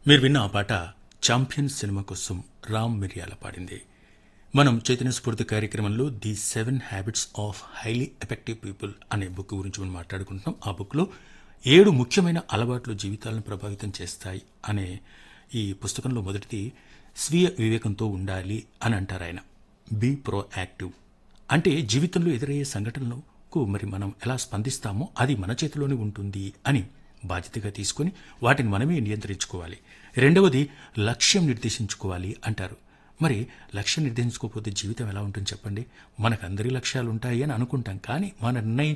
మీరు విన్న ఆ పాట ఛాంపియన్ సినిమా కోసం రామ్ మిరియాల పాడింది మనం చైతన్య స్ఫూర్తి కార్యక్రమంలో the seven habits of highly effective people అనే బుక్ గురించి మనం మాట్లాడుకుంటున్నాం ఆ బుక్లో ఏడు ముఖ్యమైన అలవాట్లు జీవితాలను ప్రభావితం చేస్తాయి అనే ఈ పుస్తకంలో మొదటిది స్వీయ వివేకంతో ఉండాలి అని అంటారు ఆయన బీ ప్రో యాక్టివ్ అంటే జీవితంలో ఎదురయ్యే సంఘటనలకు మరి మనం ఎలా స్పందిస్తామో అది మన చేతిలోనే ఉంటుంది అని బాధ్యతగా తీసుకొని వాటిని మనమే నియంత్రించుకోవాలి రెండవది లక్ష్యం నిర్దేశించుకోవాలి అంటారు మరి లక్ష్యం నిర్దేశించుకోకపోతే జీవితం ఎలా ఉంటుంది చెప్పండి మనకు అందరి లక్ష్యాలు ఉంటాయి అని అనుకుంటాం కానీ మన నిర్ణయం